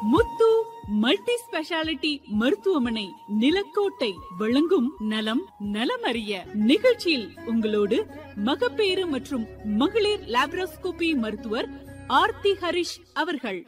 முத்து multi speciality மருத்துவமனை நிலக்கோட்டை வழங்கும் நலம் நலமறிய நிகழ்ச்சியில் உங்களோடு மகப்பேறு மற்றும் மகளிர் லாப்ரோஸ்கோபி மருத்துவர் ஆர்த்தி ஹரிஷ் அவர்கள்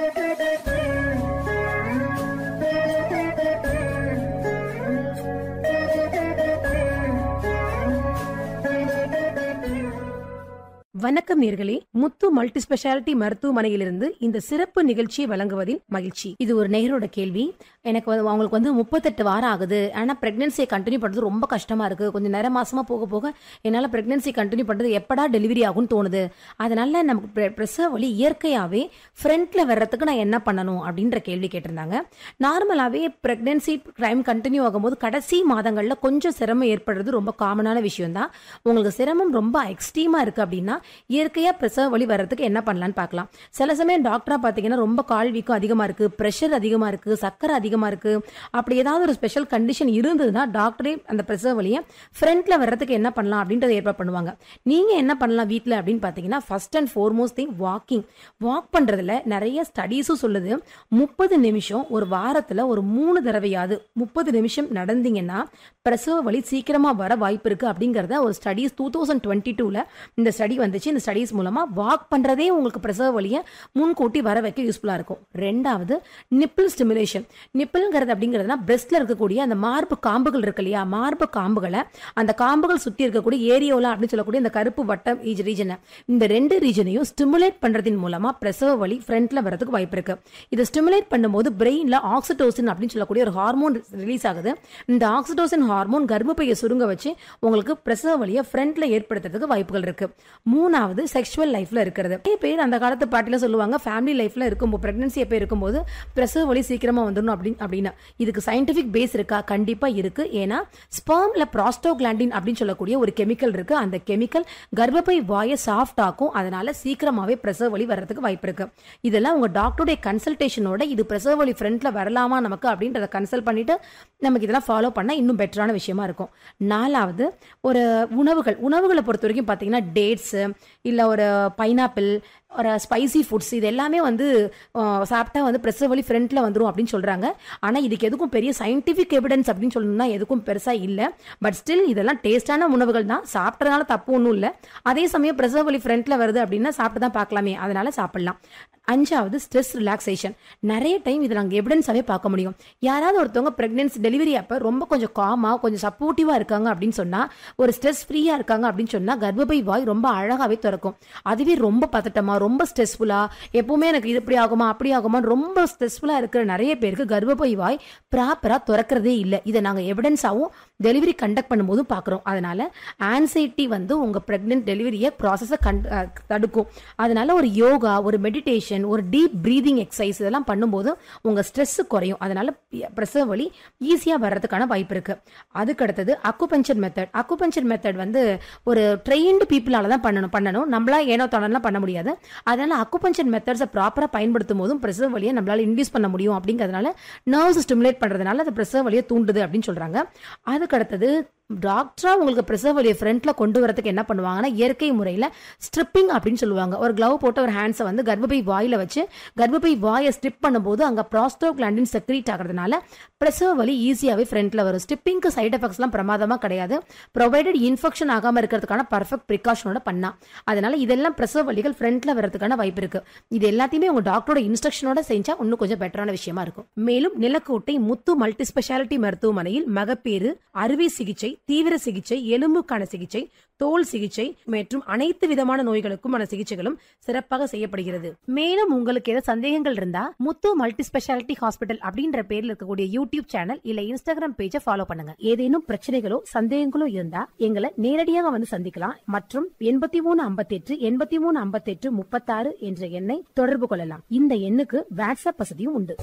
வணக்கம் நேர்களே முத்து மல்டி ஸ்பெஷாலிட்டி மருத்துவமனையிலிருந்து இந்த சிறப்பு நிகழ்ச்சியை வழங்குவதில் மகிழ்ச்சி இது ஒரு நேயரோட கேள்வி எனக்கு வந்து அவங்களுக்கு வந்து முப்பத்தெட்டு வாரம் ஆகுது ஆனா பிரெக்னன்சியை கண்டினியூ பண்றது ரொம்ப கஷ்டமா இருக்கு கொஞ்சம் நேர மாசமா போக போக என்னால பிரெக்னன்சி கண்டினியூ பண்றது எப்படா டெலிவரி ஆகும்னு தோணுது அதனால நமக்கு பிர- பிரசவ வலி இயற்கையாவே ஃப்ரண்ட்ல வர்றதுக்கு நான் என்ன பண்ணணும் அப்படின்ற கேள்வி கேட்டிருந்தாங்க நார்மலாவே பிரெக்னன்சி டைம் கண்டினியூ ஆகும்போது கடைசி மாதங்கள்ல கொஞ்சம் சிரமம் ஏற்படுறது ரொம்ப காமனான விஷயம் தான் உங்களுக்கு சிரமம் ரொம்ப எக்ஸ்ட்ரீமா இருக்கு அப்படின்னா இயற்கையா பிரசவ வலி வர்றதுக்கு என்ன பண்ணலாம்னு பார்க்கலாம் சில சமயம் டாக்டரா பாத்தீங்கன்னா ரொம்ப கால் வீக்கம் அதிகமா இருக்கு பிரஷர் அதிகமா இருக்கு சக்கரை அதிகமா இருக்கு அப்படி ஏதாவது ஒரு ஸ்பெஷல் கண்டிஷன் இருந்ததுன்னா டாக்டரே அந்த பிரசவ வலியை ஃப்ரண்ட்ல வர்றதுக்கு என்ன பண்ணலாம் அப்படின்றத ஏற்பாடு பண்ணுவாங்க நீங்க என்ன பண்ணலாம் வீட்ல அப்படின்னு பாத்தீங்கன்னா first and foremost thing walking walk பண்றதுல நிறைய ஸ்டடீஸும் சொல்லுது முப்பது நிமிஷம் ஒரு வாரத்துல ஒரு மூணு தடவையாவது முப்பது நிமிஷம் நடந்தீங்கன்னா பிரசவ வலி சீக்கிரமா வர வாய்ப்பு இருக்கு அப்படிங்கறத ஒரு ஸ்டடீஸ் டூ தௌசண்ட் டுவெண்ட்டி டூல இந்த ஸ்டடி வந்துச்சு இந்த ஸ்டடீஸ் மூலமா வாக் பண்றதே உங்களுக்கு பிரசவ வலியை முன்கூட்டி வர வைக்க யூஸ்ஃபுல்லா இருக்கும் ரெண்டாவது நிப்பிள் ஸ்டிமுலேஷன் நிப்பிள்ங்கிறது அப்படிங்கிறதுனா பிரஸ்ட்ல இருக்கக்கூடிய அந்த மார்பு காம்புகள் இருக்கு இல்லையா மார்பு காம்புகளை அந்த காம்புகள் சுத்தி இருக்கக்கூடிய ஏரியோலா அப்படின்னு சொல்லக்கூடிய இந்த கருப்பு வட்டம் ரீஜனை இந்த ரெண்டு ரீஜனையும் ஸ்டிமுலேட் பண்றதின் மூலமா பிரசவ வலி ஃப்ரண்ட்ல வரதுக்கு வாய்ப்பு இருக்கு இதை ஸ்டிமுலேட் பண்ணும்போது பிரெயின்ல ஆக்சிடோசின் அப்படின்னு சொல்லக்கூடிய ஒரு ஹார்மோன் ரிலீஸ் ஆகுது இந்த ஆக்சிடோசின் ஹார்மோன் கர்ப்பப்பையை சுருங்க வச்சு உங்களுக்கு பிரசவ வலியை ஃப்ரண்ட்ல ஏற்படுத்துறதுக்கு வாய்ப்புகள் இருக்கு மூணாவது செக்ஷுவல் லைஃப்ல இருக்கிறது நிறைய பேர் அந்த காலத்து பாட்டில சொல்லுவாங்க ஃபேமிலி லைஃப்ல இருக்கும்போது பிரெக்னன்சி எப்போ இருக்கும்போது பிரசவ வலி சீக்கிரமா வந்துடணும் அப்படின்னு அப்படின்னா இதுக்கு சயின்டிபிக் பேஸ் இருக்கா கண்டிப்பா இருக்கு ஏன்னா ஸ்பெர்ம்ல ப்ராஸ்டோகிளாண்டின் அப்படின்னு சொல்லக்கூடிய ஒரு கெமிக்கல் இருக்கு அந்த கெமிக்கல் கர்ப்பப்பை வாயை சாஃப்ட் ஆக்கும் அதனால சீக்கிரமாவே பிரசவ வலி வர்றதுக்கு வாய்ப்பு இருக்கு இதெல்லாம் உங்க டாக்டருடைய கன்சல்டேஷனோட இது பிரசவ வலி ஃப்ரண்ட்ல வரலாமா நமக்கு அப்படின்றத கன்சல்ட் பண்ணிட்டு நமக்கு இதெல்லாம் ஃபாலோ பண்ணா இன்னும் பெட்டரான விஷயமா இருக்கும் நாலாவது ஒரு உணவுகள் உணவுகளை பொறுத்த வரைக்கும் பார்த்தீங்கன்னா டேட்ஸ் இல்லை ஒரு பைனாப்பிள் ஒரு ஸ்பைசி ஃபுட்ஸ் இது எல்லாமே வந்து அஹ், சாப்பிட்டா வந்து பிரசவ வலி ஃப்ரண்ட்ல வந்துரும் அப்படின்னு சொல்றாங்க ஆனா இதுக்கு எதுக்கும் பெரிய சயின்டிபிக் எவிடன்ஸ் அப்படின்னு சொல்லணும்னா எதுக்கும் பெருசா இல்ல பட் ஸ்டில் இதெல்லாம் டேஸ்டான உணவுகள் தான் சாப்பிட்றதுனால தப்பு ஒன்றும் இல்லை அதே சமயம் பிரசவ வலி ஃப்ரண்ட்ல வருது அப்படின்னா சாப்பிட்டு தான் பார்க்கலாமே அதனால சாப்பிடலாம் அஞ்சாவது ஸ்ட்ரெஸ் ரிலாக்ஸேஷன் நிறைய டைம் இதை நாங்கள் எவிடன்ஸாவே பார்க்க முடியும் யாராவது ஒருத்தவங்க பிரெக்னன்சி டெலிவரி அப்போ ரொம்ப கொஞ்சம் காமா கொஞ்சம் சப்போர்ட்டிவா இருக்காங்க அப்படின்னு சொன்னா ஒரு ஸ்ட்ரெஸ் ஃப்ரீயா இருக்காங்க அப்படின்னு சொன்னா கர்ப்பப்பை வாய் ரொம்ப அழகாவே திறக்கும் அதுவே ரொம்ப பதட்டமா ரொம்ப ஸ்ட்ரெஸ்ஃபுல்லா எப்பவுமே எனக்கு இது இப்படி ஆகுமா அப்படி ஆகுமா ரொம்ப ஸ்ட்ரெஸ்ஃபுல்லா இருக்கிற நிறைய பேருக்கு கர்ப்பப்பை வாய் ப்ராப்பரா திறக்கிறதே இல்லை இதை நாங்க எவிடன்ஸாவும் டெலிவரி கண்டக்ட் பண்ணும்போதும் பார்க்குறோம் அதனால ஆன்சைட்டி வந்து உங்க பிரெக்னென்ட் டெலிவரியை ப்ராசஸை கண் அஹ் தடுக்கும் அதனால ஒரு யோகா ஒரு மெடிடேஷன் ஒரு டீப் பிரீதிங் எக்ஸசைஸ் இதெல்லாம் பண்ணும்போது உங்க ஸ்ட்ரெஸ் குறையும் அதனால பி- பிரசவ வலி ஈஸியா வர்றதுக்கான வாய்ப்பு இருக்கு அதுக்கு அடுத்தது அக்குபஞ்சர் மெத்தட் அக்குபஞ்சர் மெத்தட் வந்து ஒரு ட்ரெயின்டு பீப்புளால தான் பண்ணணும் பண்ணணும் நம்மளா ஏனோ தானோலாம் பண்ண முடியாது அதனால அக்குபஞ்சர் மெத்தட்ஸை ப்ராப்பரா பயன்படுத்தும் போதும் பிரசவ வலியை நம்மளால இன்டியூஸ் பண்ண முடியும் அப்படிங்கிறதுனால நர்வ்ஸ் ஸ்டிமுலேட் பண்றதுனால அது பிரசவ வலியை தூண்டுது அப்படின்னு சொல்றாங்க அதுக்கு அடுத்தது டாக்டரா உங்களுக்கு பிரசவ வலியை ஃப்ரண்ட்ல கொண்டு வரதுக்கு என்ன பண்ணுவாங்கன்னா இயற்கை முறையில ஸ்ட்ரிப்பிங் அப்படின்னு சொல்லுவாங்க ஒரு க்ளவ் போட்ட ஒரு ஹேண்ட்ஸை வந்து கர்ப்பப்பை வாயில வச்சு கர்ப்பப்பை வாயை ஸ்ட்ரிப் பண்ணும்போது அங்க ப்ராஸ்டோகிளாண்டின் செக்ரீட் ஆகிறதுனால பிரசவ வலி ஈஸியாவே ஃப்ரண்ட்ல வரும் ஸ்டிப்பிங்க்கு சைட் எஃபெக்ட்ஸ்லாம் பிரமாதமா கிடையாது ப்ரொவைடட் இன்ஃபெக்ஷன் ஆகாம இருக்கிறதுக்கான பர்ஃபெக்ட் ப்ரிகாஷனோட பண்ணா அதனால இதெல்லாம் பிரசவ வலிகள் ஃப்ரண்ட்ல வரதுக்கான வாய்ப்பு இருக்கு இது எல்லாத்தையுமே உங்க டாக்டரோட இன்ஸ்ட்ரக்ஷனோட செஞ்சா இன்னும் கொஞ்சம் பெட்டரான விஷயமா இருக்கும் மேலும் நிலக்கோட்டை முத்து மல்டி ஸ்பெஷாலிட்டி மருத்துவமனையில் மகப்பேறு அறுவை சிகிச்சை தீவிர சிகிச்சை எலும்புக்கான சிகிச்சை தோல் சிகிச்சை மற்றும் அனைத்து விதமான நோய்களுக்குமான சிகிச்சைகளும் சிறப்பாக செய்யப்படுகிறது மேலும் உங்களுக்கு ஏதாவது சந்தேகங்கள் இருந்தா முத்து மல்டி ஸ்பெஷாலிட்டி ஹாஸ்பிட்டல் அப்படின்ற பேர்ல இருக்கக்கூடிய யூடியூப் சேனல் இல்ல இன்ஸ்டாகிராம் பேஜை ஃபாலோ பண்ணுங்க ஏதேனும் பிரச்சனைகளோ சந்தேகங்களோ இருந்தா எங்களை நேரடியாக வந்து சந்திக்கலாம் மற்றும் எண்பத்தி மூணு ஐம்பத்தி எட்டு எண்பத்தி மூணு ஐம்பத்தி எட்டு முப்பத்தாறு என்ற எண்ணை தொடர்பு கொள்ளலாம் இந்த எண்ணுக்கு வாட்ஸ்அப் வசதியும் உண்டு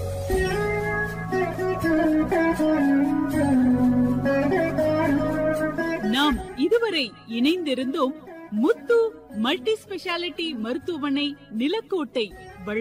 நாம் இதுவரை இணைந்திருந்தோம் முத்து மல்டி ஸ்பெஷாலிட்டி மருத்துவமனை நிலக்கோட்டை